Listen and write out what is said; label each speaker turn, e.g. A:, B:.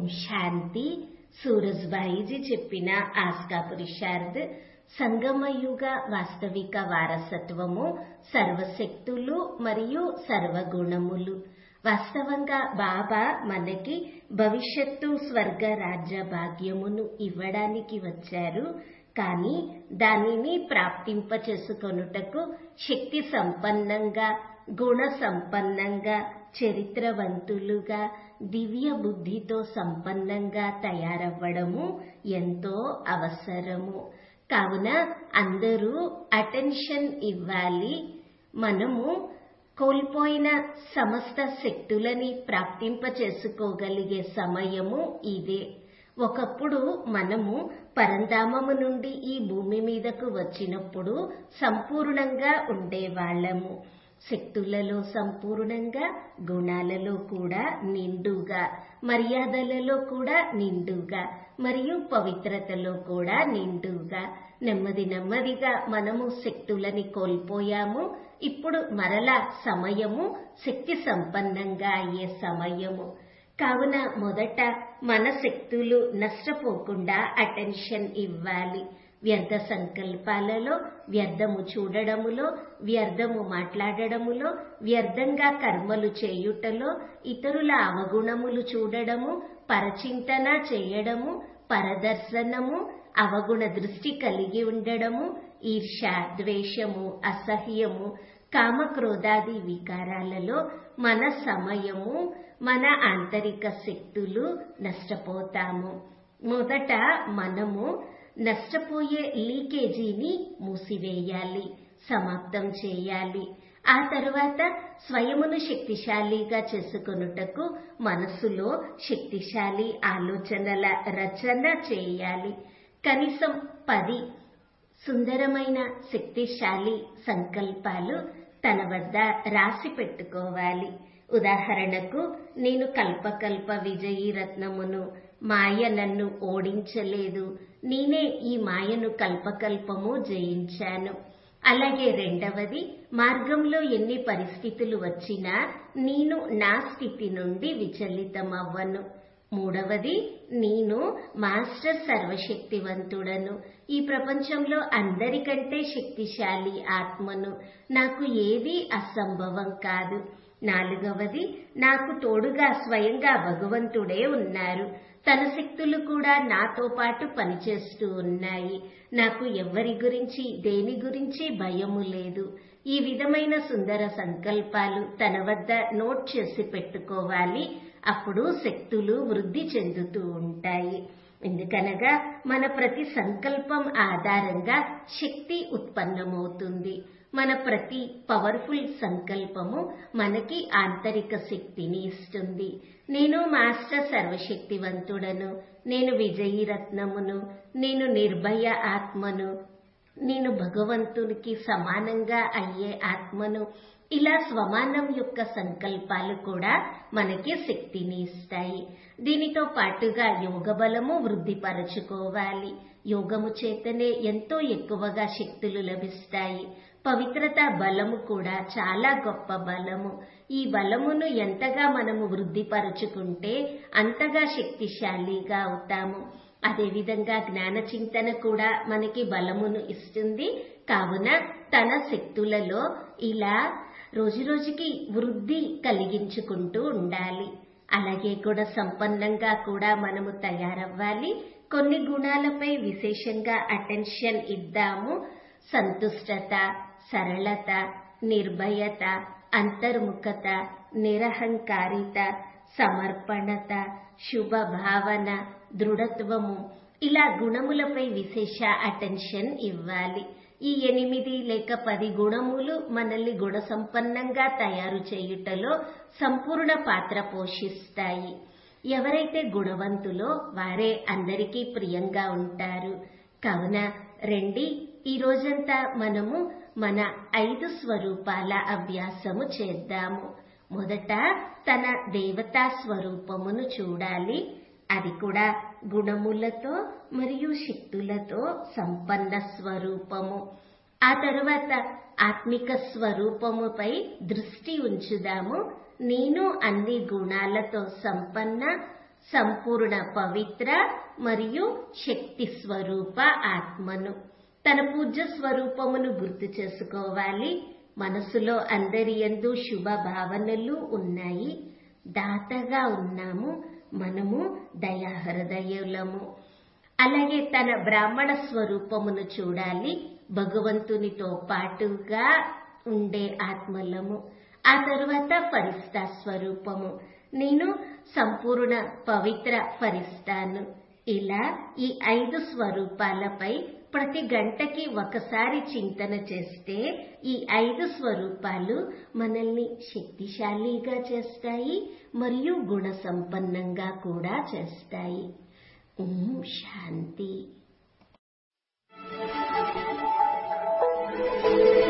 A: శాంతి సూరజ్బాయిజీ చెప్పిన ఆస్కా పురుషార్థ్ సంగమయుగ వాస్తవిక వారసత్వము సర్వశక్తులు మరియు సర్వగుణములు వాస్తవంగా బాబా మనకి భవిష్యత్తు స్వర్గ రాజ్య భాగ్యమును ఇవ్వడానికి వచ్చారు కానీ దానిని ప్రాప్తింప చేసుకొనుటకు శక్తి సంపన్నంగా గుణ సంపన్నంగా చరిత్రవంతులుగా దివ్య బుద్ధితో సంపన్నంగా తయారవ్వడము ఎంతో అవసరము కావున అందరూ అటెన్షన్ ఇవ్వాలి మనము కోల్పోయిన సమస్త శక్తులని ప్రాప్తింప చేసుకోగలిగే సమయము ఇదే ఒకప్పుడు మనము పరంధామము నుండి ఈ భూమి మీదకు వచ్చినప్పుడు సంపూర్ణంగా ఉండేవాళ్లము శక్తులలో సంపూర్ణంగా గుణాలలో కూడా నిండుగా మర్యాదలలో కూడా నిండుగా మరియు పవిత్రతలో కూడా నిండుగా నెమ్మది నెమ్మదిగా మనము శక్తులని కోల్పోయాము ఇప్పుడు మరలా సమయము శక్తి సంపన్నంగా అయ్యే సమయము కావున మొదట మన శక్తులు నష్టపోకుండా అటెన్షన్ ఇవ్వాలి వ్యర్థ సంకల్పాలలో వ్యర్థము చూడడములో వ్యర్థము మాట్లాడడములో వ్యర్థంగా కర్మలు చేయుటలో ఇతరుల అవగుణములు చూడడము పరచింతన చేయడము పరదర్శనము అవగుణ దృష్టి కలిగి ఉండడము ఈర్ష ద్వేషము అసహ్యము కామక్రోధాది వికారాలలో మన సమయము మన ఆంతరిక శక్తులు నష్టపోతాము మొదట మనము నష్టపోయే లీకేజీని మూసివేయాలి సమాప్తం చేయాలి ఆ తరువాత స్వయమును శక్తిశాలిగా చేసుకొనుటకు మనసులో శక్తిశాలి ఆలోచనల రచన చేయాలి కనీసం పది సుందరమైన శక్తిశాలి సంకల్పాలు తన వద్ద రాసి పెట్టుకోవాలి ఉదాహరణకు నేను కల్పకల్ప విజయీ రత్నమును మాయ నన్ను ఓడించలేదు నేనే ఈ మాయను కల్పకల్పము జయించాను అలాగే రెండవది మార్గంలో ఎన్ని పరిస్థితులు వచ్చినా నేను నా స్థితి నుండి విచలితమవ్వను మూడవది నేను మాస్టర్ సర్వశక్తివంతుడను ఈ ప్రపంచంలో అందరికంటే శక్తిశాలి ఆత్మను నాకు ఏది అసంభవం కాదు నాలుగవది నాకు తోడుగా స్వయంగా భగవంతుడే ఉన్నారు తన శక్తులు కూడా నాతో పాటు పనిచేస్తూ ఉన్నాయి నాకు ఎవరి గురించి దేని గురించి భయము లేదు ఈ విధమైన సుందర సంకల్పాలు తన వద్ద నోట్ చేసి పెట్టుకోవాలి అప్పుడు శక్తులు వృద్ధి చెందుతూ ఉంటాయి ఎందుకనగా మన ప్రతి సంకల్పం ఆధారంగా శక్తి ఉత్పన్నమవుతుంది మన ప్రతి పవర్ఫుల్ సంకల్పము మనకి ఆంతరిక శక్తిని ఇస్తుంది నేను మాస్టర్ సర్వశక్తివంతుడను నేను విజయీ రత్నమును నేను నిర్భయ ఆత్మను నేను భగవంతునికి సమానంగా అయ్యే ఆత్మను ఇలా స్వమానం యొక్క సంకల్పాలు కూడా మనకి శక్తిని ఇస్తాయి దీనితో పాటుగా యోగ బలము వృద్ధిపరచుకోవాలి యోగము చేతనే ఎంతో ఎక్కువగా శక్తులు లభిస్తాయి పవిత్రత బలము కూడా చాలా గొప్ప బలము ఈ బలమును ఎంతగా మనము వృద్ధిపరచుకుంటే అంతగా శక్తిశాలిగా అవుతాము అదేవిధంగా జ్ఞాన చింతన కూడా మనకి బలమును ఇస్తుంది కావున తన శక్తులలో ఇలా రోజురోజుకి వృద్ధి కలిగించుకుంటూ ఉండాలి అలాగే కూడా సంపన్నంగా కూడా మనము తయారవ్వాలి కొన్ని గుణాలపై విశేషంగా అటెన్షన్ ఇద్దాము సంతుష్టత సరళత నిర్భయత అంతర్ముఖత నిరహంకారిత సమర్పణత శుభ భావన దృఢత్వము ఇలా గుణములపై విశేష అటెన్షన్ ఇవ్వాలి ఈ ఎనిమిది లేక పది గుణములు మనల్ని గుణ సంపన్నంగా తయారు చేయుటలో సంపూర్ణ పాత్ర పోషిస్తాయి ఎవరైతే గుణవంతులో వారే అందరికీ ప్రియంగా ఉంటారు కావున రండి ఈ రోజంతా మనము మన ఐదు స్వరూపాల అభ్యాసము చేద్దాము మొదట తన దేవతా స్వరూపమును చూడాలి అది కూడా గుణములతో మరియు శక్తులతో సంపన్న స్వరూపము ఆ తరువాత ఆత్మిక స్వరూపముపై దృష్టి ఉంచుదాము నేను అన్ని గుణాలతో సంపన్న సంపూర్ణ పవిత్ర మరియు శక్తి స్వరూప ఆత్మను తన పూజ్య స్వరూపమును గుర్తు చేసుకోవాలి మనసులో అందరి ఎందు శుభ భావనలు ఉన్నాయి దాతగా ఉన్నాము మనము దయాహృదయులము అలాగే తన బ్రాహ్మణ స్వరూపమును చూడాలి భగవంతునితో పాటుగా ఉండే ఆత్మలము ఆ తరువాత ఫరిస్తా స్వరూపము నేను సంపూర్ణ పవిత్ర ఫరిస్తాను ఇలా ఈ ఐదు స్వరూపాలపై ప్రతి గంటకి ఒకసారి చింతన చేస్తే ఈ ఐదు స్వరూపాలు మనల్ని శక్తిశాలిగా చేస్తాయి మరియు గుణ సంపన్నంగా కూడా చేస్తాయి ఓం శాంతి